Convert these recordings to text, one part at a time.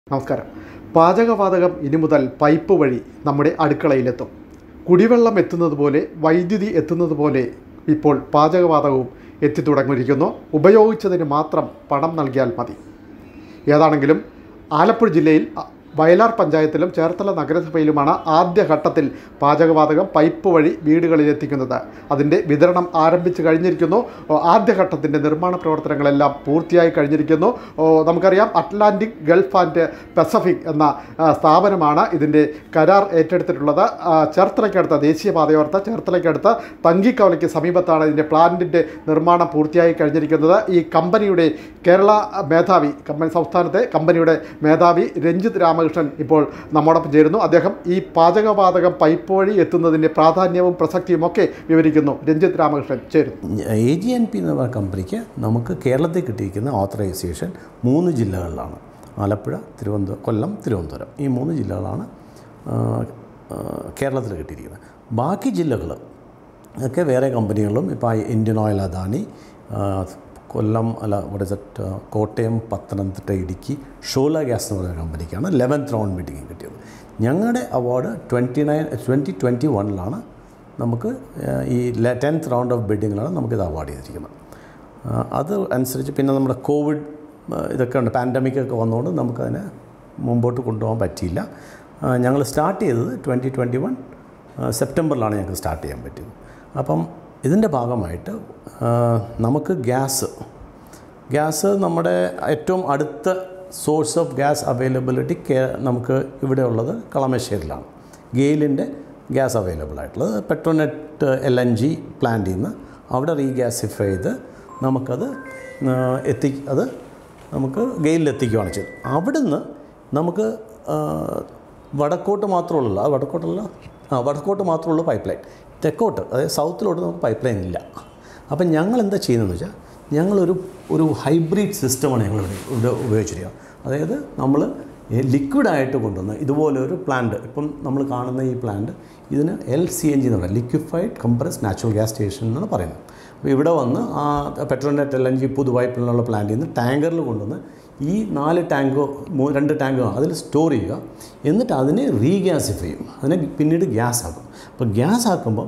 നമസ്കാരം പാചകവാതകം ഇനി മുതൽ പൈപ്പ് വഴി നമ്മുടെ അടുക്കളയിലെത്തും കുടിവെള്ളം എത്തുന്നത് പോലെ വൈദ്യുതി എത്തുന്നത് പോലെ ഇപ്പോൾ പാചകവാതകവും എത്തിത്തുടങ്ങിയിരിക്കുന്നു ഉപയോഗിച്ചതിന് മാത്രം പണം നൽകിയാൽ മതി ഏതാണെങ്കിലും ആലപ്പുഴ ജില്ലയിൽ അ, വയലാർ പഞ്ചായത്തിലും ചേർത്തല നഗരസഭയിലുമാണ് ആദ്യഘട്ടത്തിൽ പാചകവാതകം പൈപ്പ് വഴി വീടുകളിൽ എത്തിക്കുന്നത് അതിൻ്റെ വിതരണം ആരംഭിച്ചു കഴിഞ്ഞിരിക്കുന്നു ഓ, ആദ്യഘട്ടത്തിൻ്റെ നിർമ്മാണ പ്രവർത്തനങ്ങളെല്ലാം പൂർത്തിയായി കഴിഞ്ഞിരിക്കുന്നു ഓ, നമുക്കറിയാം അറ്റ്ലാന്റിക് ഗൾഫ് ആൻഡ് പസഫിക് എന്ന ആ, സ്ഥാപനമാണ് ഇതിൻ്റെ കരാർ ഏറ്റെടുത്തിട്ടുള്ളത് ആ, ചേർത്തലയ്ക്കടുത്ത ദേശീയപാതയോർത്ത് ചേർത്തലയ്ക്കടുത്ത് തങ്കിക്കവലയ്ക്ക് സമീപത്താണ് ഇതിൻ്റെ പ്ലാന്റിൻ്റെ നിർമ്മാണം പൂർത്തിയായി കഴിഞ്ഞിരിക്കുന്നത് ഈ കമ്പനിയുടെ കേരള മേധാവി കമ്പനി സംസ്ഥാനത്തെ കമ്പനിയുടെ മേധാവി രഞ്ജിത്ത് രാമകൃഷ്ണൻ ഇപ്പോൾ നമ്മോടൊപ്പം ചേരുന്നു അദ്ദേഹം ഈ പാചകവാതകം പൈപ്പ് വഴി എത്തുന്നതിൻ്റെ പ്രാധാന്യവും പ്രസക്തിയും ഒക്കെ വിവരിക്കുന്നു രഞ്ജിത്ത് രാമകൃഷ്ണൻ ചേരുന്നു എ ജി എൻ പി എന്ന പറയുന്ന കമ്പനിക്ക് നമുക്ക് കേരളത്തിൽ കിട്ടിയിരിക്കുന്ന ഓത്തറൈസേഷൻ മൂന്ന് ജില്ലകളിലാണ് ആലപ്പുഴ തിരുവനന്തപുരം കൊല്ലം തിരുവനന്തപുരം ഈ മൂന്ന് ജില്ലകളാണ് ആ, ആ, കേരളത്തിൽ കിട്ടിയിരിക്കുന്നത് ബാക്കി ജില്ലകൾ ഒക്കെ വേറെ കമ്പനികളും ഇപ്പോൾ ഇന്ത്യൻ ഓയിൽ അദാനി ആ, കൊല്ലം അല്ല what is it, ആ, കോട്ടയം പത്തനംതിട്ട ഇടുക്കി ഷോല ഗ്യാസ് എന്ന് പറയുന്ന കമ്പനിക്കാണ് ലെവൻത്ത് റൗണ്ട് മീറ്റിംഗ് കിട്ടിയത് ഞങ്ങളുടെ അവാർഡ് ട്വൻറ്റി നയൻ ട്വൻറ്റി ട്വൻറ്റി വണ്ണിലാണ് നമുക്ക് ഏഹ്, ഈ ടെൻത്ത് റൗണ്ട് ഓഫ് ബിഡിങ്ങിലാണ് നമുക്കിത് അവാർഡ് ചെയ്തിരിക്കുന്നത് ആ, അത് അനുസരിച്ച് പിന്നെ നമ്മുടെ കോവിഡ് ആ, ഇതൊക്കെ ഉണ്ട് പാൻഡമിക് ഒക്കെ വന്നുകൊണ്ട് നമുക്കതിനെ മുമ്പോട്ട് കൊണ്ടുപോകാൻ പറ്റിയില്ല ഞങ്ങൾ സ്റ്റാർട്ട് ചെയ്തത് ട്വൻറ്റി ട്വൻറ്റി വൺ സെപ്റ്റംബറിലാണ് ഞങ്ങൾക്ക് സ്റ്റാർട്ട് ചെയ്യാൻ പറ്റിയത് അപ്പം ഇതിൻ്റെ ഭാഗമായിട്ട് ആ, നമുക്ക് ഗ്യാസ് ഗ്യാസ് നമ്മുടെ ഏറ്റവും അടുത്ത സോഴ്സ് ഓഫ് ഗ്യാസ് അവൈലബിലിറ്റി കേ നമുക്ക് ഇവിടെ ഉള്ളത് കളമശ്ശേരിയിലാണ് ഗെയിലിൻ്റെ ഗ്യാസ് അവൈലബിൾ ആയിട്ടുള്ളത് പെട്രോനെറ്റ് എൽ എൻ ജി പ്ലാന്റിൽ നിന്ന് അവിടെ റീഗ്യാസിഫൈ ചെയ്ത് നമുക്കത് ആ, എത്തി അത് നമുക്ക് ഗെയിലിൽ എത്തിക്കുകയാണ് ചെയ്തത് അവിടുന്ന് നമുക്ക് ആ, വടക്കോട്ട് മാത്രമുള്ള ആ വടക്കോട്ടുള്ള ആ വടക്കോട്ട് മാത്രമുള്ള പൈപ്പ് ലൈൻ തെക്കോട്ട് അതായത് സൗത്തിലോട്ട് നമുക്ക് പൈപ്പ് ലൈൻ ഇല്ല അപ്പം ഞങ്ങൾ എന്താ ചെയ്യുന്നതെന്ന് വെച്ചാൽ ഞങ്ങളൊരു ഒരു ഹൈബ്രിഡ് സിസ്റ്റമാണ് ഞങ്ങൾ ഇവിടെ ഇവിടെ ഉപയോഗിച്ചിരിക്കുക അതായത് നമ്മൾ ലിക്വിഡായിട്ട് കൊണ്ടുവന്ന് ഇതുപോലെ ഒരു പ്ലാന്റ് ഇപ്പം നമ്മൾ കാണുന്ന ഈ പ്ലാന്റ് ഇതിന് എൽ സി എൻ ജി എന്ന് പറയുന്നത് liquefied compress natural gas station എന്നാണ് പറയുന്നത് അപ്പോൾ ഇവിടെ വന്ന് ആ പെട്രോനെറ്റ് എൽ എൻ ജി പുതുവായ്പിലുള്ള പ്ലാന്റിൽ നിന്ന് ടാങ്കറിൽ കൊണ്ടുവന്ന് ഈ നാല് ടാങ്കോ മൂ- രണ്ട് ടാങ്കോ അതിൽ സ്റ്റോർ ചെയ്യുക എന്നിട്ട് അതിനെ റീഗ്യാസിഫൈ ചെയ്യും അതിനെ പിന്നീട് ഗ്യാസ് ആക്കും അപ്പോൾ ഗ്യാസ് ആക്കുമ്പോൾ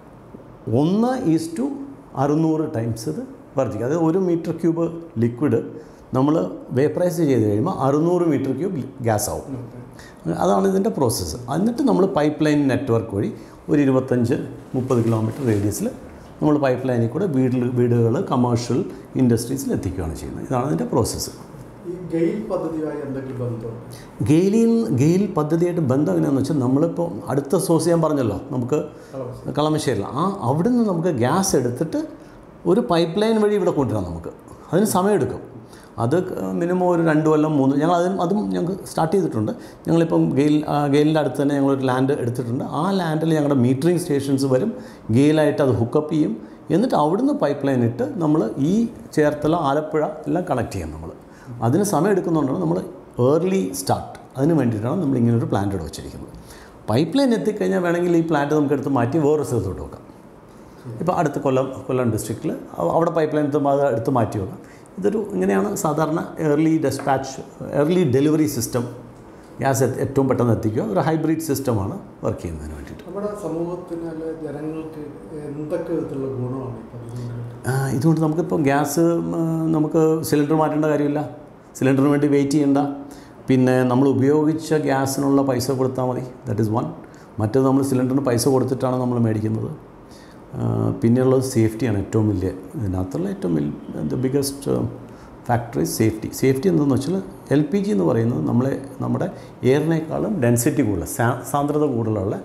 ഒന്ന് ഈസ് ടു അറുന്നൂറ് ടൈംസ് ഇത് വർദ്ധിക്കും അതായത് ഒരു മീറ്റർ ക്യൂബ് ലിക്വിഡ് നമ്മൾ വേപ്പറൈസ് ചെയ്ത് കഴിയുമ്പോൾ അറുന്നൂറ് മീറ്റർ ക്യൂബ് ഗ്യാസ് ആവും അതാണ് ഇതിൻ്റെ പ്രോസസ്സ് എന്നിട്ട് നമ്മൾ പൈപ്പ് ലൈൻ നെറ്റ്വർക്ക് വഴി ഒരു ഇരുപത്തഞ്ച് മുപ്പത് കിലോമീറ്റർ റേഡിയസിൽ നമ്മൾ പൈപ്പ് ലൈനിൽ കൂടെ വീട്ടിൽ വീടുകൾ കമേഴ്ഷ്യൽ ഇൻഡസ്ട്രീസിൽ എത്തിക്കുകയാണ് ചെയ്യുന്നത് ഇതാണ് ഇതിൻ്റെ പ്രോസസ്സ് ഈ ഗെയിൽ പദ്ധതിയുമായി എന്തെങ്കിലും ബന്ധം ഗെയിലിൽ ഗെയിൽ പദ്ധതിയായിട്ട് ബന്ധം എങ്ങനെയാണെന്ന് വെച്ചാൽ നമ്മളിപ്പോൾ അടുത്ത സോഴ്സ് ഞാൻ പറഞ്ഞല്ലോ നമുക്ക് കളമശ്ശേരിയിൽ ആ അവിടെ നിന്ന് നമുക്ക് ഗ്യാസ് എടുത്തിട്ട് ഒരു പൈപ്പ് ലൈൻ വഴി ഇവിടെ കൊണ്ടുവരാം നമുക്ക് അതിന് സമയമെടുക്കും അത് മിനിമം ഒരു രണ്ട് കൊല്ലം മൂന്ന് ഞങ്ങൾ അതിനും അതും ഞങ്ങൾക്ക് സ്റ്റാർട്ട് ചെയ്തിട്ടുണ്ട് ഞങ്ങളിപ്പം ഗെയിൽ ആ, ഗെയിലിൻ്റെ അടുത്ത് തന്നെ ഞങ്ങളൊരു ലാൻഡ് എടുത്തിട്ടുണ്ട് ആ ലാൻഡിൽ ഞങ്ങളുടെ മീറ്ററിങ് സ്റ്റേഷൻസ് വരും ഗെയിലായിട്ട് അത് ഹുക്കപ്പ് ചെയ്യും എന്നിട്ട് അവിടുന്ന് പൈപ്പ് ലൈൻ ഇട്ട് നമ്മൾ ഈ ചേർത്തല ആലപ്പുഴ എല്ലാം കണക്ട് ചെയ്യും നമ്മൾ അതിന് സമയം എടുക്കുന്നതുകൊണ്ടാണ് നമ്മൾ ഏർലി സ്റ്റാർട്ട് അതിന് വേണ്ടിയിട്ടാണ് നമ്മൾ ഇങ്ങനെ ഒരു പ്ലാന്റ് ഇവിടെ വെച്ചിരിക്കുന്നത് പൈപ്പ് ലൈൻ എത്തിക്കഴിഞ്ഞാൽ വേണമെങ്കിൽ ഈ പ്ലാന്റ് നമുക്ക് എടുത്ത് മാറ്റി വേറൊരു സ്ഥലത്തോട്ട് വെക്കാം ഇപ്പോൾ അടുത്ത കൊല്ലം കൊല്ലം ഡിസ്ട്രിക്റ്റിൽ അവിടെ പൈപ്പ് ലൈൻ എടുത്ത് മാറ്റി വെക്കാം ഇതൊരു ഇങ്ങനെയാണ് സാധാരണ early despatch early delivery system gas ഏറ്റവും പെട്ടെന്ന് എത്തിക്കുക ഒരു ഹൈബ്രിഡ് സിസ്റ്റമാണ് വർക്ക് ചെയ്യുന്നതിന് വേണ്ടിയിട്ട് നമ്മുടെ സമൂഹത്തിന് അല്ലെ ജനങ്ങൾക്ക് എന്തൊക്കെ വിധത്തിലുള്ള ഗുണമാണ് ഈ പദ്ധതി കൊണ്ട്? ആ, ഇതുകൊണ്ട് നമുക്കിപ്പോൾ ഗ്യാസ് ഉം, നമുക്ക് സിലിണ്ടർ മാറ്റേണ്ട കാര്യമില്ല സിലിണ്ടറിന് വേണ്ടി വെയിറ്റ് ചെയ്യണ്ട പിന്നെ നമ്മൾ ഉപയോഗിച്ച ഗ്യാസിനുള്ള പൈസ കൊടുത്താൽ മതി ദാറ്റ് ഈസ് വൺ മറ്റേത് നമ്മൾ സിലിണ്ടറിന് പൈസ കൊടുത്തിട്ടാണ് നമ്മൾ മേടിക്കുന്നത് ആ, പിന്നെയുള്ളത് സേഫ്റ്റിയാണ് ഏറ്റവും വലിയ ഇതിനകത്തുള്ള ഏറ്റവും വലിയ the biggest factor is safety safety എന്താണെന്ന് വെച്ചാൽ എൽ പി ജി എന്ന് പറയുന്നത് നമ്മളെ നമ്മുടെ എയറിനേക്കാളും ഡെൻസിറ്റി കൂടുതൽ സാ- സാന്ദ്രത കൂടുതലുള്ള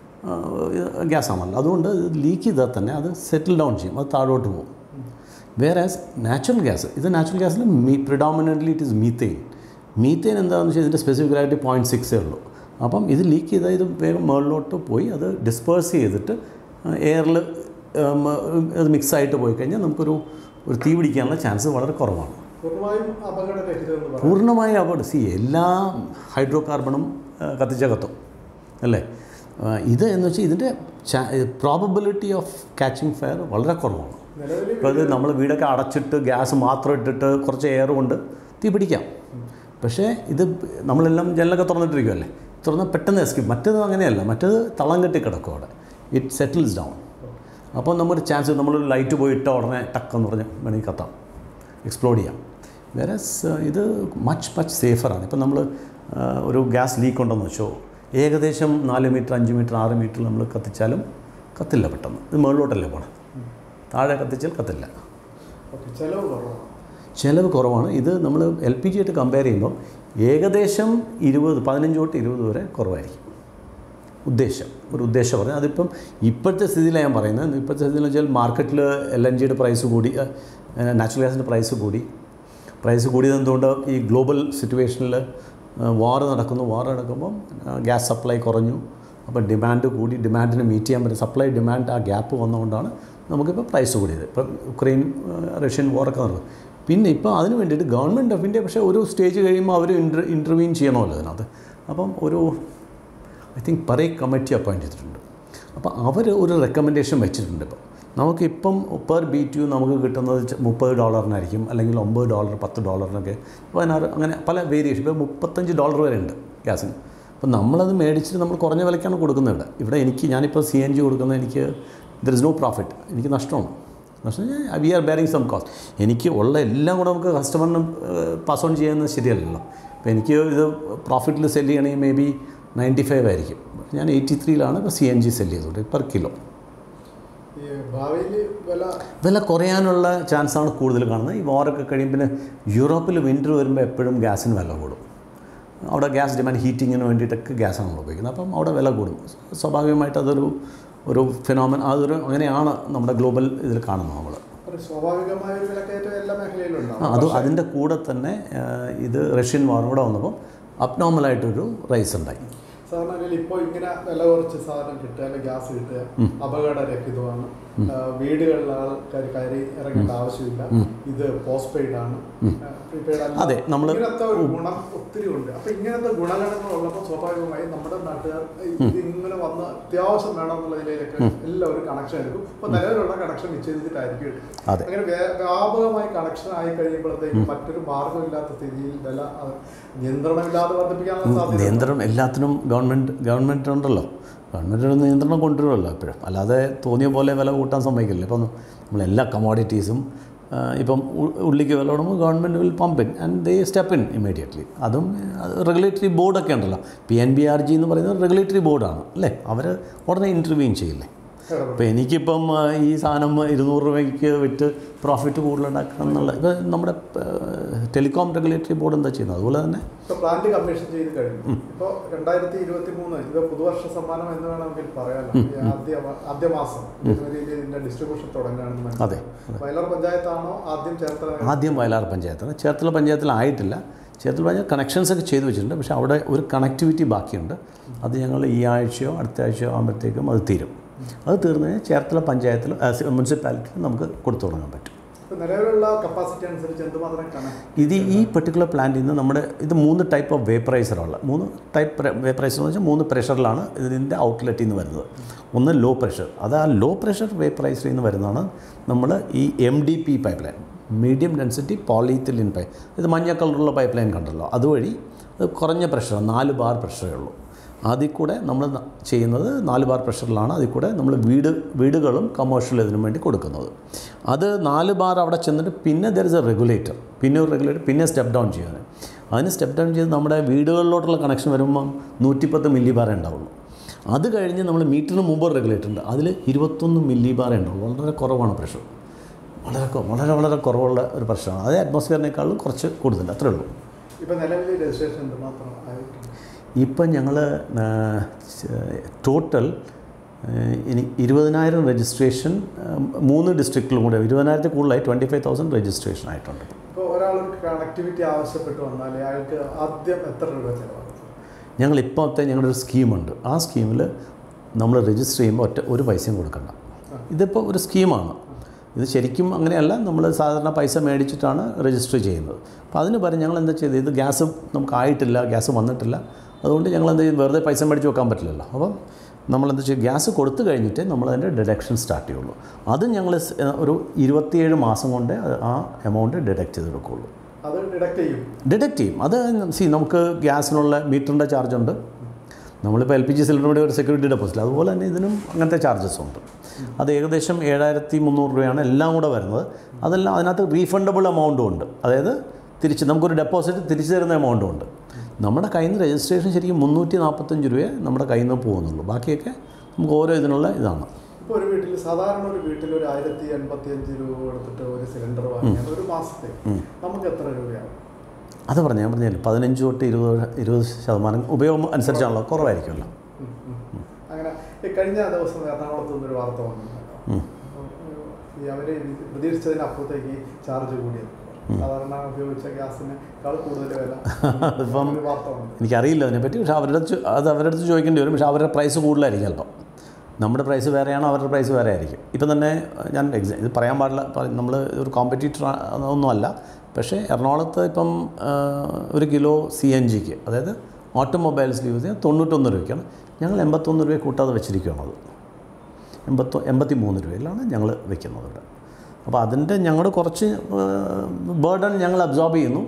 ഗ്യാസാണല്ലോ അതുകൊണ്ട് ലീക്ക് ചെയ്താൽ തന്നെ അത് സെറ്റിൽ ഡൗൺ ചെയ്യും അത് താഴോട്ട് പോകും വേറെ നാച്ചുറൽ ഗ്യാസ് ഇത് നാച്ചുറൽ ഗ്യാസിൽ മീ predominantly it is methane methane എന്താണെന്ന് വെച്ചാൽ ഇതിൻ്റെ സ്പെസിഫിക് ഗ്രാവിറ്റി പോയിൻറ്റ് സിക്സേ ഉള്ളൂ അപ്പം ഇത് ലീക്ക് ചെയ്താൽ ഇത് വേഗം മുകളിലോട്ട് പോയി അത് ഡിസ്പേഴ്സ് ചെയ്തിട്ട് എയറിൽ അത് മിക്സായിട്ട് പോയി കഴിഞ്ഞാൽ നമുക്കൊരു ഒരു തീ പിടിക്കാനുള്ള ചാൻസ് വളരെ കുറവാണ് പൂർണ്ണമായും അപകടരഹിതമെന്ന് പറയാം പൂർണ്ണമായി അപകടം സി എല്ലാ ഹൈഡ്രോ കാർബണും കത്തിച്ച കത്തും അല്ലേ ആ, ഇത് എന്ന് വെച്ചാൽ ഇതിൻ്റെ പ്രോബബിലിറ്റി ഓഫ് കാച്ചിങ് ഫയർ വളരെ കുറവാണ് നിലവിൽ ഇപ്പോൾ ഇത് നമ്മൾ വീടൊക്കെ അടച്ചിട്ട് ഗ്യാസ് മാത്രം ഇട്ടിട്ട് കുറച്ച് എയർ കൊണ്ട് തീ പിടിക്കാം പക്ഷേ ഇത് നമ്മളെല്ലാം ജനലൊക്കെ തുറന്നിട്ടിരിക്കുമല്ലേ തുറന്നാൽ പെട്ടെന്ന് എസ്കേപ്പ് മറ്റേത് അങ്ങനെയല്ല മറ്റേത് തളം കെട്ടി കിടക്കും അവിടെ ഇറ്റ് സെറ്റിൽസ് ഡൗൺ അപ്പോൾ നമ്മുടെ ചാൻസ് നമ്മളൊരു ലൈറ്റ് പോയി ഇട്ട ഉടനെ ടക്കെന്ന് പറഞ്ഞ് വേണമെങ്കിൽ കത്താം എക്സ്പ്ലോഡ് ചെയ്യാം വേറെ ഇത് മച്ച് മച്ച് സേഫറാണ് ഇപ്പം നമ്മൾ ഒരു ഗ്യാസ് ലീക്ക് ഉണ്ടെന്ന് വെച്ചോ ഏകദേശം നാല് മീറ്റർ അഞ്ച് മീറ്റർ ആറ് മീറ്റർ നമ്മൾ കത്തിച്ചാലും കത്തില്ല പെട്ടെന്ന് ഇത് മുകളിലോട്ടല്ലേ പോകണം താഴെ കത്തിച്ചാൽ കത്തില്ല ഓക്കെ ചിലവ് കുറവാണ് ചിലവ് കുറവാണ് ഇത് നമ്മൾ എൽ പി ജി ആയിട്ട് കമ്പയർ ചെയ്യുമ്പോൾ ഏകദേശം ഇരുപത് പതിനഞ്ച് തൊട്ട് ഇരുപത് വരെ കുറവായിരിക്കും ഉദ്ദേശം ഒരു ഉദ്ദേശം പറഞ്ഞാൽ അതിപ്പം ഇപ്പോഴത്തെ സ്ഥിതിയിലാണ് ഞാൻ പറയുന്നത് ഇപ്പോഴത്തെ സ്ഥിതിയിൽ വെച്ചാൽ മാർക്കറ്റിൽ എൽ എൻ ജിയുടെ പ്രൈസ് കൂടി നാച്ചുറൽ ഗ്യാസിൻ്റെ പ്രൈസ് കൂടി പ്രൈസ് കൂടിയത് എന്തുകൊണ്ട് ഈ ഗ്ലോബൽ സിറ്റുവേഷനിൽ വാർ നടക്കുന്നു വാർ നടക്കുമ്പം ഗ്യാസ് സപ്ലൈ കുറഞ്ഞു അപ്പോൾ ഡിമാൻഡ് കൂടി ഡിമാൻഡിനെ മീറ്റ് ചെയ്യാൻ പറ്റും സപ്ലൈ ഡിമാൻഡ് ആ ഗ്യാപ്പ് വന്നതുകൊണ്ടാണ് നമുക്കിപ്പോൾ പ്രൈസ് കൂടിയത് ഇപ്പം യുക്രൈൻ റഷ്യൻ വാറൊക്കെ നടക്കും പിന്നെ ഇപ്പോൾ അതിന് വേണ്ടിയിട്ട് ഗവൺമെൻറ് ഓഫ് ഇന്ത്യ പക്ഷേ ഒരു സ്റ്റേജ് കഴിയുമ്പോൾ അവർ ഇൻ്റർ ഇൻ്റർവീൻ ചെയ്യണമല്ലോ അതിനകത്ത് അപ്പം ഒരു ഐ തിങ്ക് പറേ കമ്മിറ്റി അപ്പോയിൻറ്റ് ചെയ്തിട്ടുണ്ട് അപ്പോൾ അവർ ഒരു റെക്കമെൻഡേഷൻ വെച്ചിട്ടുണ്ട് ഇപ്പം നമുക്കിപ്പം പെർ ബി ടി യു നമുക്ക് കിട്ടുന്നത് ചെ- മുപ്പത് ഡോളറിനായിരിക്കും അല്ലെങ്കിൽ ഒമ്പത് ഡോളർ പത്ത് ഡോളറിനൊക്കെ പതിനാറ് അങ്ങനെ പല വേരിയേഷൻ ഇപ്പോൾ മുപ്പത്തഞ്ച് ഡോളർ വരെ ഉണ്ട് ഗ്യാസിന് അപ്പോൾ നമ്മളത് മേടിച്ചിട്ട് നമ്മൾ കുറഞ്ഞ വിലയ്ക്കാണ് കൊടുക്കുന്നത് ഇവിടെ ഇവിടെ എനിക്ക് ഞാനിപ്പോൾ സി എൻ ജി കൊടുക്കുന്നത് എനിക്ക് ദർ ഇസ് നോ പ്രോഫിറ്റ് എനിക്ക് നഷ്ടമാണ് നഷ്ടം we are bearing some cost എനിക്ക് ഉള്ള എല്ലാം കൂടെ നമുക്ക് കസ്റ്റമറിന് പാസ് ഓൺ ചെയ്യുന്നത് ശരിയല്ലല്ലോ അപ്പോൾ എനിക്ക് ഇത് പ്രോഫിറ്റിൽ സെല് ചെയ്യണമെങ്കിൽ മേ ബി നയൻറ്റി ഫൈവ് ആയിരിക്കും ഞാൻ എയ്റ്റി ത്രീയിലാണ് ഇപ്പോൾ സി എൻ ജി സെല് ചെയ്തോണ്ട് പെർ കിലോ ഈ ഭാവിയിൽ വില വില കുറയാനുള്ള ചാൻസാണ് കൂടുതൽ കാണുന്നത് ഈ വാറൊക്കെ കഴിയും പിന്നെ യൂറോപ്പിൽ വിൻ്റർ വരുമ്പോൾ എപ്പോഴും ഗ്യാസിന് വില കൂടും അവിടെ ഗ്യാസ് ഡിമാൻഡ് ഹീറ്റിങ്ങിന് വേണ്ടിയിട്ടൊക്കെ ഗ്യാസാണ് നമ്മൾ ഉപയോഗിക്കുന്നത് അപ്പം അവിടെ വില കൂടും സ്വാഭാവികമായിട്ട് അതൊരു ഒരു ഫിനോമൻ അതൊരു അങ്ങനെയാണ് നമ്മുടെ ഗ്ലോബൽ ഇതിൽ കാണുന്നത് നമ്മൾ ഒരു സ്വാഭാവികമായ ഒരു വിലക്കയറ്റം എല്ലാ മേഖലയിലും ആ, ഉണ്ടാവും അത് അതിൻ്റെ കൂടെ തന്നെ ആ, ഇത് റഷ്യൻ വാർ കൂടെ വന്നപ്പോൾ അബ്നോർമലായിട്ടൊരു റൈസ് ഉണ്ടായി സാധാരണ ഇപ്പോൾ ഇങ്ങനെ വില കുറച്ച് സാധനം കിട്ടുക അല്ലെങ്കിൽ ഗ്യാസ് കിട്ടുക അപകടരഹിതമാണ് ആ, വീടുകളിൽ ആൾക്കാർ കയറി ഇറങ്ങേണ്ട ആവശ്യമില്ല ഇത് പോസ്റ്റ് പെയ്ഡ് ആണ് പ്രീപെയ്ഡ് അല്ല അതെ, നമ്മള് ഇങ്ങനത്തെ ഒരു ഗുണം ഒത്തിരി ഉണ്ട് അപ്പൊ ഇങ്ങനത്തെ ഗുണഗണങ്ങൾ ഉള്ളപ്പോൾ സ്വാഭാവികമായും നമ്മുടെ നാട്ടുകാർ ഇത് ഇങ്ങനെ വന്ന് അത്യാവശ്യം വേണം എന്നുള്ള നിലയിലൊക്കെ എല്ലാവരും കണക്ഷൻ എടുക്കും ഇപ്പൊ നിലവിലുള്ള കണക്ഷൻ നിശ്ചയിച്ചിട്ടായിരിക്കും എടുക്കുക അതെ അങ്ങനെ വ്യാ- വ്യാപകമായി കണക്ഷൻ ആയി കഴിയുമ്പോഴത്തേക്കും മറ്റൊരു മാർഗമില്ലാത്ത സ്ഥിതിയിൽ വില ആ, നിയന്ത്രണമില്ലാതെ വർദ്ധിപ്പിക്കാനുള്ള സാധ്യത നിയന്ത്രണം എല്ലാത്തിനും ഗവൺമെൻറ് ഗവൺമെൻറ് ഉണ്ടല്ലോ ഗവൺമെൻറ് ഒരു നിയന്ത്രണം കൊണ്ടുവരുമല്ലോ എപ്പോഴും അല്ലാതെ തോന്നിയ പോലെ വില കൂട്ടാൻ സമ്മതിക്കില്ല ഇപ്പം നമ്മളെല്ലാ കമോഡിറ്റീസും ഇപ്പം ഉ- ഉള്ളിക്ക് വില കൂടുമ്പോൾ government will pump in and they step in immediately അതും റെഗുലേറ്ററി ബോർഡൊക്കെ ഉണ്ടല്ലോ P N B R G എന്ന് പറയുന്നത് റെഗുലേറ്ററി ബോർഡാണ് അല്ലേ അവർ ഉടനെ ഇൻ്റർവ്യൂൻ ചെയ്യില്ലേ അപ്പോൾ എനിക്കിപ്പം ആ, ഈ സാധനം ഇരുന്നൂറ് രൂപയ്ക്ക് വിറ്റ് പ്രോഫിറ്റ് കൂടുതലുണ്ടാക്കണം എന്നുള്ള ഇപ്പോൾ നമ്മുടെ ടെലികോം റെഗുലേറ്ററി ബോർഡ് എന്താ ചെയ്യുന്നത് അതുപോലെ തന്നെ ഇപ്പൊ പ്ലാന്റ് കമ്മീഷൻ ചെയ്ത് കഴിഞ്ഞു ഇപ്പൊ രണ്ടായിരത്തി ഇരുപത്തി മൂന്ന് ഇത് പുതുവർഷ സമ്മാനം എന്ന് വേണമെങ്കിൽ പറയാലോ ഈ ആദ്യ വ- ആദ്യ മാസം ജനുവരിയിൽ ഇതിന്റെ ഡിസ്ട്രിബ്യൂഷൻ തുടങ്ങുകയാണെന്ന് അതെ മനസ്സിലായി വയലാർ പഞ്ചായത്താണോ ആദ്യം ചേർത്തല ആദ്യം വയലാർ പഞ്ചായത്താണ് ചേർത്തല പഞ്ചായത്തിലായിട്ടില്ല ചേർത്തല പഞ്ചായത്ത് കണക്ഷൻസ് ഒക്കെ ചെയ്തു വെച്ചിട്ടുണ്ട് പക്ഷേ അവിടെ ഒരു കണക്ടിവിറ്റി ബാക്കിയുണ്ട് അത് ഞങ്ങൾ ഈ ആഴ്ചയോ അടുത്ത ആഴ്ചയോ ആകുമ്പോഴത്തേക്കും അത് തീരും അത് തീർന്നു കഴിഞ്ഞാൽ ചേർത്തല പഞ്ചായത്തിൽ മുനിസിപ്പാലിറ്റിയിൽ നമുക്ക് കൊടുത്തു തുടങ്ങാൻ പറ്റും ഇപ്പൊ നിലവിലുള്ള കപ്പാസിറ്റി അനുസരിച്ച് എന്തുമാത്രം കണക്ട് ഇത് ഈ പെർട്ടിക്കുലർ പ്ലാന്റിൽ നിന്ന് നമ്മുടെ ഇത് മൂന്ന് ടൈപ്പ് ഓഫ് വേപ്പറൈസറുള്ള മൂന്ന് ടൈപ്പ് വേപ്പറൈസർ എന്ന് വെച്ചാൽ മൂന്ന് പ്രഷറിലാണ് ഇതിൻ്റെ ഔട്ട്ലെറ്റിൽ നിന്ന് വരുന്നത് ഒന്ന് ലോ പ്രഷർ അത് ആ ലോ പ്രഷർ വേപ്പറൈസറിൽ നിന്ന് വരുന്നതാണ് നമ്മൾ ഈ M D P pipeline medium density polyethylene pipe ഇത് മഞ്ഞ കളറുള്ള പൈപ്പ് ലൈൻ കണ്ടല്ലോ അതുവഴി അത് കുറഞ്ഞ പ്രഷർ നാല് ബാർ പ്രഷറേ ഉള്ളൂ അതിൽ കൂടെ നമ്മൾ ന- ചെയ്യുന്നത് നാല് ബാർ പ്രഷറിലാണ് അതിൽ കൂടെ നമ്മൾ വീട് വീടുകളും കമേഴ്ഷ്യൽ ഇതിനു വേണ്ടി കൊടുക്കുന്നത് അത് നാല് ബാർ അവിടെ ചെന്നിട്ട് പിന്നെ ദർ ഇസ് എ റെഗുലേറ്റർ പിന്നെ ഒരു റെഗുലേറ്റർ പിന്നെ സ്റ്റെപ്പ് ഡൗൺ ചെയ്യാൻ അതിന് സ്റ്റെപ്പ് ഡൗൺ ചെയ്ത് നമ്മുടെ വീടുകളിലോട്ടുള്ള കണക്ഷൻ വരുമ്പം നൂറ്റിപ്പത്ത് മില്ലി ബാറേ ഉണ്ടാവുള്ളൂ അത് കഴിഞ്ഞ് നമ്മൾ മീറ്ററിന് മുമ്പ് ഒരു റെഗുലേറ്റർ ഉണ്ട് അതിൽ ഇരുപത്തൊന്ന് മില്ലി ബാറേ ഉണ്ടാവുള്ളൂ വളരെ കുറവാണ് പ്രഷർ വളരെ കൊ- വളരെ വളരെ കുറവുള്ള ഒരു പ്രശ്നമാണ് അത് അറ്റ്മോസ്ഫിയറിനേക്കാളും കുറച്ച് കൂടുതൽ അത്രേ ഉള്ളൂ ഇപ്പൊ നിലവിൽ രജിസ്ട്രേഷൻ എന്തുമാത്രം ആയിട്ടുണ്ട് ഇപ്പം ഞങ്ങൾ ടോട്ടൽ ഇനി ഇരുപതിനായിരം രജിസ്ട്രേഷൻ മൂന്ന് ഡിസ്ട്രിക്റ്റിലും കൂടെ ഇരുപതിനായിരത്തിൽ കൂടുതലായി ട്വൻറ്റി ഫൈവ് തൗസൻഡ് രജിസ്ട്രേഷൻ ആയിട്ടുണ്ട് ഇപ്പോൾ ഒരാൾക്ക് കണക്ടിവിറ്റി ആവശ്യപ്പെട്ട് വന്നാൽ അയാൾക്ക് ആദ്യം എത്ര രൂപ ചിലവാകും ഞങ്ങൾ ഇപ്പോഴത്തെ ഞങ്ങളുടെ ഒരു സ്കീമുണ്ട് ആ സ്കീമിൽ നമ്മൾ രജിസ്റ്റർ ചെയ്യുമ്പോൾ ഒറ്റ ഒരു പൈസയും കൊടുക്കണ്ട ഇതിപ്പോൾ ഒരു സ്കീമാണ് ഇത് ശരിക്കും അങ്ങനെയല്ല നമ്മൾ സാധാരണ പൈസ മേടിച്ചിട്ടാണ് രജിസ്റ്റർ ചെയ്യുന്നത് അപ്പോൾ അതിന് പകരം ഞങ്ങൾ എന്താ ചെയ്തത് ഇത് ഗ്യാസ് നമുക്ക് ആയിട്ടില്ല ഗ്യാസ് വന്നിട്ടില്ല അതുകൊണ്ട് ഞങ്ങൾ എന്താ ചെയ്യും വെറുതെ പൈസ മേടിച്ച് വെക്കാൻ പറ്റില്ലല്ലോ അപ്പം നമ്മളെന്താ ചെയ്യുക ഗ്യാസ് കൊടുത്തു കഴിഞ്ഞിട്ട് നമ്മൾ അതിൻ്റെ ഡിഡക്ഷൻ സ്റ്റാർട്ട് ചെയ്യുള്ളൂ അത് ഞങ്ങൾ സ്- ഒരു ഇരുപത്തിയേഴ് മാസം കൊണ്ട് ആ എമൗണ്ട് ഡിഡക്റ്റ് ചെയ്ത് കൊടുക്കുകയുള്ളൂ അത് ഡിഡക്ട് ചെയ്യും ഡിഡക്റ്റ് ചെയ്യും അത് സി നമുക്ക് ഗ്യാസിനുള്ള മീറ്ററിൻ്റെ ചാർജ് ഉണ്ട് നമ്മളിപ്പോൾ എൽ പി ജി സിലിണ്ടറിൻ്റെ ഒരു സെക്യൂരിറ്റി ഡെപ്പോസിറ്റ് അതുപോലെ തന്നെ ഇതിനും അങ്ങനത്തെ ചാർജസ് ഉണ്ട് അത് ഏകദേശം ഏഴായിരത്തി മുന്നൂറ് രൂപയാണ് എല്ലാം കൂടെ വരുന്നത് അതെല്ലാം അതിനകത്ത് റീഫണ്ടബിൾ എമൗണ്ടും ഉണ്ട് അതായത് തിരിച്ച് നമുക്കൊരു ഡെപ്പോസിറ്റ് തിരിച്ചു തരുന്ന എമൗണ്ടും ഉണ്ട് നമ്മുടെ കയ്യിൽ നിന്ന് രജിസ്ട്രേഷൻ ശരിക്കും മുന്നൂറ്റി നാൽപ്പത്തഞ്ച് രൂപയെ നമ്മുടെ കയ്യിൽ നിന്ന് പോകുന്നുള്ളൂ ബാക്കിയൊക്കെ നമുക്ക് ഓരോ ഇതിനുള്ള ഇതാണ് ഇപ്പോൾ ഒരു വീട്ടിൽ സാധാരണ ഒരു വീട്ടിൽ ഒരു ആയിരത്തി എൺപത്തി അഞ്ച് രൂപ കൊടുത്തിട്ട് ഒരു സിലിണ്ടർ വാങ്ങിയാൽ ഒരു മാസത്തെ നമുക്ക് എത്ര രൂപയാവും അത് പറഞ്ഞു ഞാൻ പറഞ്ഞില്ല പതിനഞ്ച് തൊട്ട് ഇരുപത് ഇരുപത് ശതമാനം ഉപയോഗം അനുസരിച്ചാണല്ലോ കുറവായിരിക്കുമല്ലോ ഉം, ഉം, ഉം. അങ്ങനെ ഈ കഴിഞ്ഞ ദിവസം എറണാകുളത്ത് നിന്നൊരു വാർത്ത വന്നിട്ടുണ്ടല്ലോ ഉം. ഈ അവര് പ്രതീക്ഷിച്ചതിനപ്പുറത്തേക്ക് ചാർജ് കൂടിയത് സാധാരണ ഉപയോഗിച്ച ഗ്യാസിനേക്കാൾ കൂടുതൽ വില അതിപ്പം ഒരു വാർത്ത വന്നു എനിക്കറിയില്ല അതിനെപ്പറ്റി പക്ഷേ അവരുടെ അടുത്ത് ചോ- അത് അവരുടെ അടുത്ത് ചോദിക്കേണ്ടി വരും പക്ഷേ അവരുടെ പ്രൈസ് കൂടുതലായിരിക്കും ചിലപ്പം നമ്മുടെ പ്രൈസ് വേറെയാണോ അവരുടെ പ്രൈസ് വേറെ ആയിരിക്കും ഇപ്പം തന്നെ ഞാൻ എക്സാം ഇത് പറയാൻ പാടില്ല നമ്മൾ ഒരു കോമ്പറ്റീറ്റർ ഒന്നുമല്ല പക്ഷേ എറണാകുളത്ത് ഇപ്പം ആ, ഒരു കിലോ സി എൻ ജിക്ക് അതായത് ഓട്ടോമൊബൈൽസിൽ യൂസ് ചെയ്യാൻ തൊണ്ണൂറ്റൊന്ന് രൂപയ്ക്കാണ് ഞങ്ങൾ എൺപത്തൊന്ന് രൂപ കൂട്ടാതെ വെച്ചിരിക്കുകയാണത് എൺപത്തൊ എൺപത്തി മൂന്ന് രൂപയിലാണ് ഞങ്ങൾ വെക്കുന്നത് ഇവിടെ അപ്പോൾ അതിൻ്റെ ഞങ്ങൾ കുറച്ച് ബേർഡൻ ഞങ്ങൾ അബ്സോർബ് ചെയ്യുന്നു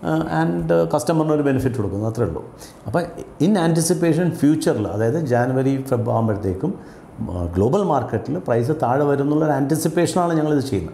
ആൻഡ് കസ്റ്റമറിന് ഒരു ബെനിഫിറ്റ് കൊടുക്കുന്നു അത്രേ ഉള്ളൂ അപ്പോൾ ഇൻ ആൻറ്റിസിപ്പേഷൻ ഫ്യൂച്ചറിൽ അതായത് ജാനുവരി ഫെബ് ആകുമ്പോഴത്തേക്കും ഗ്ലോബൽ മാർക്കറ്റിൽ പ്രൈസ് താഴെ വരും എന്നുള്ളൊരു ആൻറ്റിസിപ്പേഷനാണ് ഞങ്ങളിത് ചെയ്യുന്നത്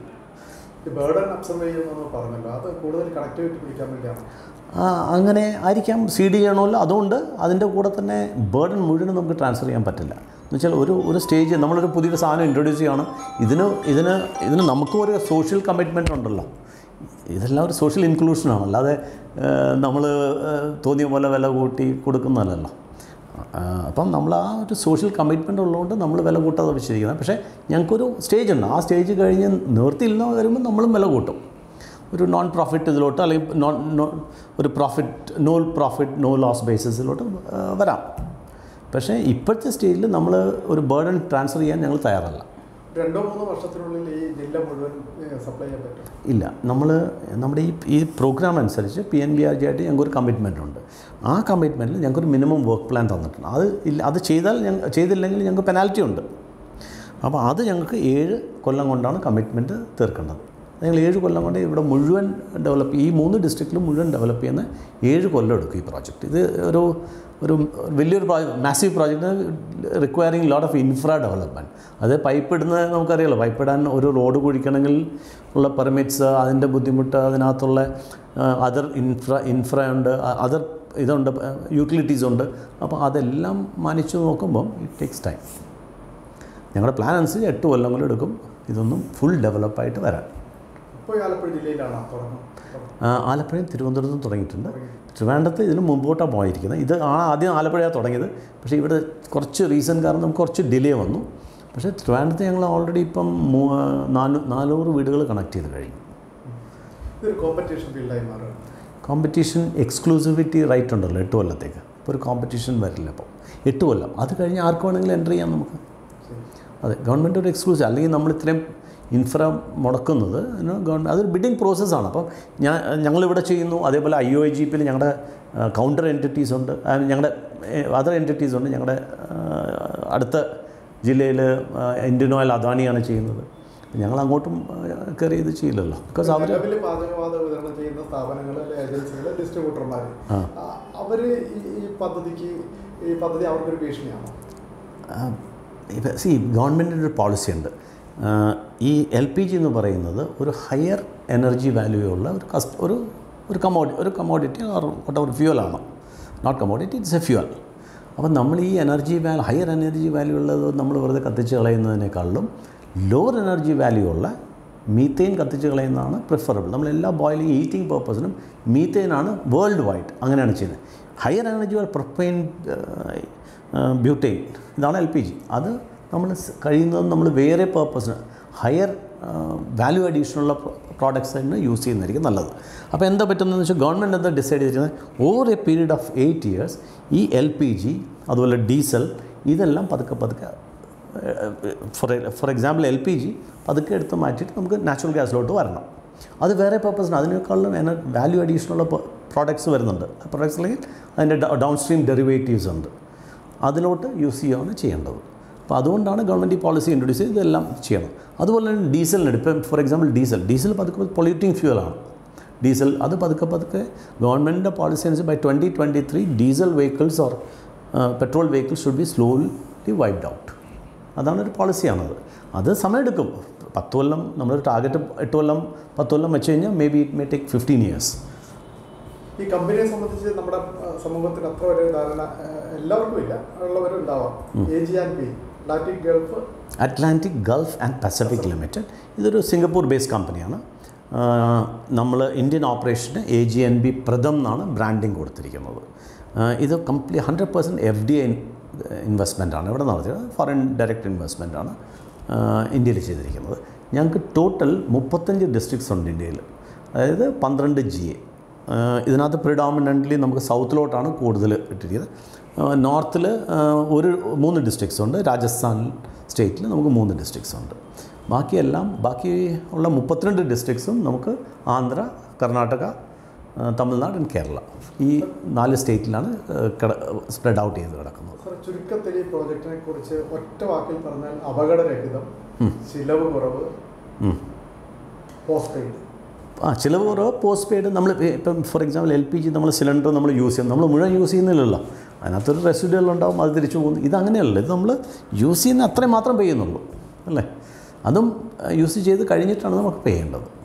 ഈ ബേർഡൻ അബ്സർവ് ചെയ്യുമെന്ന് പറഞ്ഞല്ലോ അത് കൂടുതൽ കണക്ടിവിറ്റി പിടിക്കാൻ വേണ്ടിയാണ് ആ, അങ്ങനെ ആയിരിക്കാം സി ഡി ചെയ്യണമല്ലോ അതുകൊണ്ട് അതിൻ്റെ കൂടെ തന്നെ ബേർഡൻ മുഴുവനും നമുക്ക് ട്രാൻസ്ഫർ ചെയ്യാൻ പറ്റില്ല എന്ന് വെച്ചാൽ ഒരു ഒരു സ്റ്റേജ് നമ്മളൊരു പുതിയൊരു സാധനം ഇൻട്രൊഡ്യൂസ് ചെയ്യണം ഇതിന് ഇതിന് ഇതിന് നമുക്കും ഒരു സോഷ്യൽ കമ്മിറ്റ്മെൻ്റ് ഉണ്ടല്ലോ ഇതെല്ലാം ഒരു സോഷ്യൽ ഇൻക്ലൂഷനാണ് അല്ലാതെ നമ്മൾ തോന്നിയ പോലെ വില കൂട്ടി കൊടുക്കുന്നതല്ലല്ലോ ആ, അപ്പം നമ്മൾ ആ ഒരു സോഷ്യൽ കമ്മിറ്റ്മെൻ്റ് ഉള്ളതുകൊണ്ട് നമ്മൾ വില കൂട്ടാതെ വെച്ചിരിക്കുന്നത് പക്ഷേ ഞങ്ങൾക്കൊരു സ്റ്റേജ് ഉണ്ട് ആ സ്റ്റേജ് കഴിഞ്ഞ് നിവർത്തിയില്ലെന്ന് വരുമ്പോൾ നമ്മളും വില കൂട്ടും ഒരു നോൺ പ്രോഫിറ്റ് ഇതിലോട്ട് അല്ലെങ്കിൽ നോൺ നോ ഒരു profit no profit no loss ബേസിസിലോട്ട് ആ, വരാം പക്ഷേ ഇപ്പോഴത്തെ സ്റ്റേജിൽ നമ്മൾ ഒരു ബേർഡൻ ട്രാൻസ്ഫർ ചെയ്യാൻ ഞങ്ങൾ തയ്യാറല്ല രണ്ടോ മൂന്നോ വർഷത്തിനുള്ളിൽ ഈ ജില്ല മുഴുവൻ സപ്ലൈ ചെയ്യാൻ പറ്റും ഇല്ല നമ്മൾ നമ്മുടെ ഈ ഈ പ്രോഗ്രാം അനുസരിച്ച് P N B R G ആയിട്ട് ഞങ്ങൾക്കൊരു കമ്മിറ്റ്മെൻ്റ് ഉണ്ട് ആ കമ്മിറ്റ്മെൻറ്റിൽ ഞങ്ങൾക്കൊരു മിനിമം വർക്ക് പ്ലാൻ തന്നിട്ടുണ്ട് അത് ഇല്ല അത് ചെയ്താൽ ഞങ്ങൾ ചെയ്തില്ലെങ്കിൽ ഞങ്ങൾക്ക് പെനാൽറ്റി ഉണ്ട് അപ്പോൾ അത് ഞങ്ങൾക്ക് ഏഴ് കൊല്ലം കൊണ്ടാണ് കമ്മിറ്റ്മെൻറ്റ് തീർക്കേണ്ടത് ഞങ്ങൾ ഏഴ് കൊല്ലം കൊണ്ട് ഇവിടെ മുഴുവൻ ഡെവലപ്പ് ഈ മൂന്ന് ഡിസ്ട്രിക്റ്റിലും മുഴുവൻ ഡെവലപ്പ് ചെയ്യുന്ന ഏഴ് കൊല്ലം എടുക്കും ഈ പ്രോജക്റ്റ് ഇത് ഒരു ഒരു വലിയൊരു project massive project requiring lot of infra development അത് പൈപ്പ് ഇടുന്നത് നമുക്കറിയാലോ പൈപ്പ് ഇടാൻ ഒരു റോഡ് കുഴിക്കണമെങ്കിൽ ഉള്ള പെർമിറ്റ്സ് അതിൻ്റെ ബുദ്ധിമുട്ട് അതിനകത്തുള്ള അതർ ഇൻഫ്ര ഇൻഫ്ര ഉണ്ട് അതർ ഇതുണ്ട് യൂട്ടിലിറ്റീസ് ഉണ്ട് അപ്പോൾ അതെല്ലാം മാനിച്ചു നോക്കുമ്പം ഇറ്റ് ടേക്സ് ടൈം ഞങ്ങളുടെ പ്ലാൻ അനുസരിച്ച് എട്ട് കൊല്ലം കൊണ്ട് എടുക്കും ഇതൊന്നും ഫുൾ ഡെവലപ്പായിട്ട് വരാൻ ഇപ്പോൾ ഈ ആലപ്പുഴ ജില്ലയിലാണ് തുടങ്ങും ആ, ആലപ്പുഴയും തിരുവനന്തപുരത്തും തുടങ്ങിയിട്ടുണ്ട് ട്രിവാൻഡ്രത്ത് ഇതിന് മുമ്പോട്ടാണ് പോയിരിക്കുന്നത് ഇത് ആ ആദ്യം ആലപ്പുഴയാണ് തുടങ്ങിയത് പക്ഷേ ഇവിടെ കുറച്ച് റീസൺ കാരണം നമുക്ക് കുറച്ച് ഡിലേ വന്നു പക്ഷേ ട്രിവാൻഡ്രത്ത് ഞങ്ങൾ ഓൾറെഡി ഇപ്പം മൂ- നാനൂ നാനൂറ് വീടുകൾ കണക്ട് ചെയ്ത് കഴിഞ്ഞു ഇതൊരു കോമ്പറ്റീഷൻ ഫീൽഡായി മാറുകയാണ് കോമ്പറ്റീഷൻ എക്സ്ക്ലൂസിവിറ്റി റൈറ്റ് ഉണ്ടല്ലോ എട്ട് കൊല്ലത്തേക്ക് ഇപ്പോൾ ഒരു കോമ്പറ്റീഷൻ വരില്ല അപ്പോൾ എട്ട് കൊല്ലം അത് കഴിഞ്ഞ് ആർക്ക് വേണമെങ്കിലും എൻ്റർ ചെയ്യാം നമുക്ക് ശരി അതെ ഗവൺമെൻറ് ഒരു എക്സ്ക്ലൂസീവ് അല്ലെങ്കിൽ നമ്മൾ ഇത്രയും ഇൻഫ്ര മുടക്കുന്നത് ഗവൺമെൻറ് അതൊരു ബിഡിങ് പ്രോസസ്സാണ് അപ്പം ഞാൻ ഞങ്ങളിവിടെ ചെയ്യുന്നു അതേപോലെ ഐ ഒ ഐ ജി പിയിൽ ഞങ്ങളുടെ കൗണ്ടർ എൻറ്റിറ്റീസ് ഉണ്ട് ആ, ഞങ്ങളുടെ അതർ എൻറ്റിറ്റീസ് ഉണ്ട് ഞങ്ങളുടെ ആ, അടുത്ത ജില്ലയിൽ ഇന്ത്യൻ ഓയിൽ അദാനിയാണ് ചെയ്യുന്നത് ഞങ്ങൾ അങ്ങോട്ടും ആ, കയറി ഇത് ചെയ്യില്ലല്ലോ ബിക്കോസ് അവർ നിലവിൽ പാചകവാതക വിതരണം ചെയ്യുന്ന സ്ഥാപനങ്ങൾ ഏജൻസികൾ ഡിസ്ട്രിബ്യൂട്ടർമാർ അവർ ഈ പദ്ധതിക്ക് ഈ പദ്ധതി അവർക്കൊരു ഭീഷണിയാണോ സി ഗവൺമെൻറ്റിൻ്റെ ഒരു പോളിസി ഉണ്ട് ആ, ഈ എൽ പി ജി എന്ന് പറയുന്നത് ഒരു ഹയർ എനർജി വാല്യൂ ഉള്ള ഒരു കസ്റ്റ് ഒരു ഒരു കമോഡി ഒരു കമോഡിറ്റി ഓർ വട്ട് ഒരു ഫ്യൂവലാണ് not commodity it's a fuel അപ്പം നമ്മൾ ഈ energy value higher energy value ഉള്ളത് നമ്മൾ വെറുതെ കത്തിച്ച് കളയുന്നതിനേക്കാളും ലോവർ എനർജി വാല്യൂ ഉള്ള മീത്തൈൻ കത്തിച്ച് കളയുന്നതാണ് പ്രിഫറബിൾ നമ്മൾ എല്ലാ ബോയിലിംഗ് ഹീറ്റിംഗ് പർപ്പസിനും മീത്തൈനാണ് വേൾഡ് വൈഡ് അങ്ങനെയാണ് ചെയ്യുന്നത് ഹയർ എനർജി പ്രൊപ്പൈൻ ബ്യൂട്ടൈൻ ഇതാണ് എൽ പി ജി അത് നമ്മൾ സ് കഴിയുന്നതും നമ്മൾ വേറെ പർപ്പസിന് ഹയർ വാല്യൂ അഡീഷനുള്ള പ്രോഡക്ട്സ് തന്നെ യൂസ് ചെയ്യുന്നതായിരിക്കും നല്ലത് അപ്പോൾ എന്താ പറ്റുന്നതെന്ന് വെച്ചാൽ ഗവൺമെൻറ് എന്താ ഡിസൈഡ് ചെയ്തിരിക്കുന്നത് over a period of eight years ഈ എൽ പി ജി അതുപോലെ ഡീസൽ ഇതെല്ലാം പതുക്കെ പതുക്കെ for for example L P G പതുക്കെ എടുത്ത് മാറ്റിയിട്ട് നമുക്ക് നാച്ചുറൽ ഗ്യാസിലോട്ട് വരണം അത് വേറെ പർപ്പസിന് അതിനേക്കാളും എന വാല്യൂ അഡീഷനുള്ള പ്രോഡക്ട്സ് വരുന്നുണ്ട് പ്രോഡക്ട്സ് അല്ലെങ്കിൽ അതിൻ്റെ ഡൗൺ സ്ട്രീം ഡെറിവേറ്റീവ്സ് ഉണ്ട് അതിലോട്ട് യൂസ് ചെയ്യുകയാണ് ചെയ്യേണ്ടത് അപ്പോൾ അതുകൊണ്ടാണ് ഗവൺമെൻറ് ഈ പോളിസി ഇൻട്രൊഡ്യൂസ് ചെയ്ത് ഇതെല്ലാം ചെയ്യണം അതുപോലെ തന്നെ ഡീസലിന് ഇപ്പം ഫോർ എക്സാമ്പിൾ ഡീസൽ ഡീസൽ പതുക്കെ പൊള്യൂട്ടിങ് ഫ്യൂവലാണ് ഡീസൽ അത് പതുക്കെ പതുക്കെ ഗവൺമെൻറ്റിൻ്റെ പോളിസി അനുസരിച്ച് by twenty twenty three diesel vehicles or petrol vehicles should be slowly wiped out അതാണ് ഒരു പോളിസിയാണത് അത് സമയമെടുക്കും പത്ത് കൊല്ലം നമ്മളൊരു ടാർഗറ്റ് എട്ട് കൊല്ലം പത്ത് കൊല്ലം വെച്ച് കഴിഞ്ഞാൽ may be it may take fifteen years ഈ കമ്പനിയെ സംബന്ധിച്ച് നമ്മുടെ ആ, സമൂഹത്തിൽ അത്ര ഒരു ധാരണ ആ, എല്ലാവർക്കും ഇല്ല ഉള്ളവരും ഉണ്ടാവാം എ ജി ആൻഡ് ബി ലാറ്റിക് gulf atlantic gulf and pacific limited ഇതൊരു സിംഗപ്പൂർ ബേസ്ഡ് കമ്പനിയാണ് നമ്മൾ ഇന്ത്യൻ ഓപ്പറേഷന് A G N B Pratham എന്നാണ് ബ്രാൻഡിങ് കൊടുത്തിരിക്കുന്നത് ആ, ഇത് complete hundred percent F D I ഇൻവെസ്റ്റ്മെൻറ്റാണ് ഇവിടെ നടത്തിയത് ഫോറിൻ ഡയറക്റ്റ് ഇൻവെസ്റ്റ്മെൻറ്റാണ് ഇന്ത്യയിൽ ചെയ്തിരിക്കുന്നത് ഞങ്ങൾക്ക് ടോട്ടൽ മുപ്പത്തഞ്ച് ഡിസ്ട്രിക്ട്സ് ഉണ്ട് ഇന്ത്യയിൽ അതായത് പന്ത്രണ്ട് ജി എ ഇതിനകത്ത് പ്രിഡോമിനൻ്റ്ലി നമുക്ക് സൗത്തിലോട്ടാണ് കൂടുതൽ ഇട്ടിരിക്കുന്നത് നോർത്തിൽ ഒരു മൂന്ന് ഡിസ്ട്രിക്ട്സ് ഉണ്ട് രാജസ്ഥാൻ സ്റ്റേറ്റിൽ നമുക്ക് മൂന്ന് ഡിസ്ട്രിക്ട്സ് ഉണ്ട് ബാക്കിയെല്ലാം ബാക്കി ഉള്ള മുപ്പത്തിരണ്ട് ഡിസ്ട്രിക്ട്സും നമുക്ക് ആന്ധ്ര കർണാടക ആ, തമിഴ്നാട് ആൻഡ് കേരള ഈ നാല് സ്റ്റേറ്റിലാണ് സ്പ്രെഡ് ഔട്ട് ചെയ്ത് കിടക്കുന്നത് സർ ചുരുക്കത്തിൽ ഈ പ്രോജക്റ്റിനെ കുറിച്ച് ഒറ്റ വാക്കിൽ പറഞ്ഞാൽ അപകടരഹിതം ചിലവ് കുറവ് ഉം. പോസ്റ്റ് പെയ്ഡ് ആ ചിലവ് കുറവ് പോസ്റ്റ് പെയ്ഡ് നമ്മൾ ഇപ്പം for example L P G നമ്മൾ സിലിണ്ടർ നമ്മൾ യൂസ് ചെയ്യും നമ്മൾ മുഴുവൻ യൂസ് ചെയ്യുന്നില്ലല്ലോ അതിനകത്തൊരു റെസിഡ്യൂൽ ഉണ്ടാവും അത് തിരിച്ചു പോകുന്നു ഇത് അങ്ങനെയല്ല ഇത് നമ്മൾ യൂസ് ചെയ്യുന്ന അത്രയും മാത്രം പേ ചെയ്യുന്നുള്ളൂ അല്ലേ അതും യൂസ് ചെയ്ത് കഴിഞ്ഞിട്ടാണ് നമുക്ക് പേ ചെയ്യേണ്ടത്